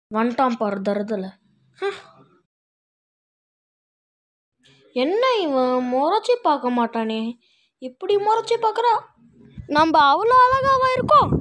வந்துட்டான் பாரு தருதல என்ன இவன் முறைச்சி பார்க்க மாட்டானே இப்படி முறைச்சி பார்க்குறா நம்ம அவ்வளோ அழகாவா இருக்கோம்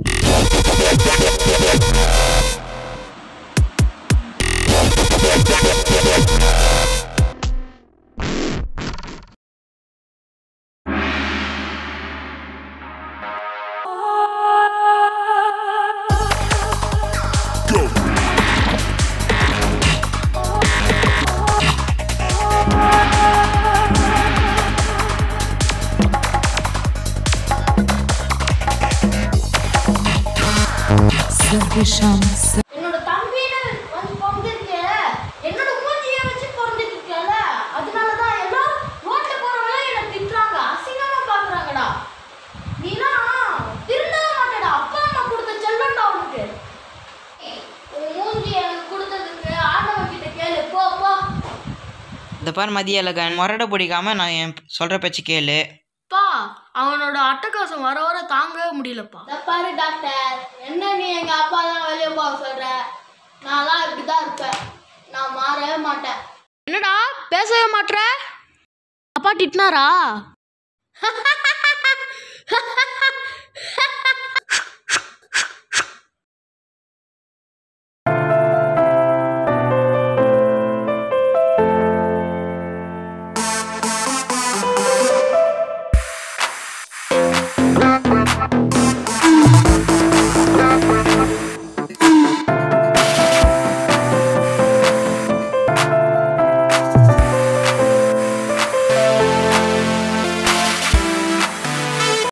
என்னோட தம்பின்னு வந்து பிறந்திருக்க என்னோட மூஞ்சியை வச்சு பிறந்திருக்கல அதனால தான் எல்லாம் ரோட்ல போறவங்க என்ன திட்டுறாங்க அசிங்கமா பாக்குறாங்கடா நீனா திருந்தவே மாட்டடா அப்பா அம்மா கொடுத்த செல்லம்டா உனக்கு உன் மூஞ்சி எனக்கு கொடுத்ததுக்கு ஆண்டவன் கிட்ட கேளு போ போ இந்த பாரு மதிய அழகன் முரடை பிடிக்காம நான் என் சொல்கிற பேச்சு கேளு பா அவனோட அட்டகாசம் வர வர தாங்கவே முடியலப்பா பாரு டாக்டர் என்ன நீ எங்க அப்பா தான் வெளியே போக சொல்ற நான்லாம் இப்படிதான் இருப்பேன் நான் மாறவே மாட்டேன் என்னடா பேசவே மாட்ற அப்பா திட்டினாரா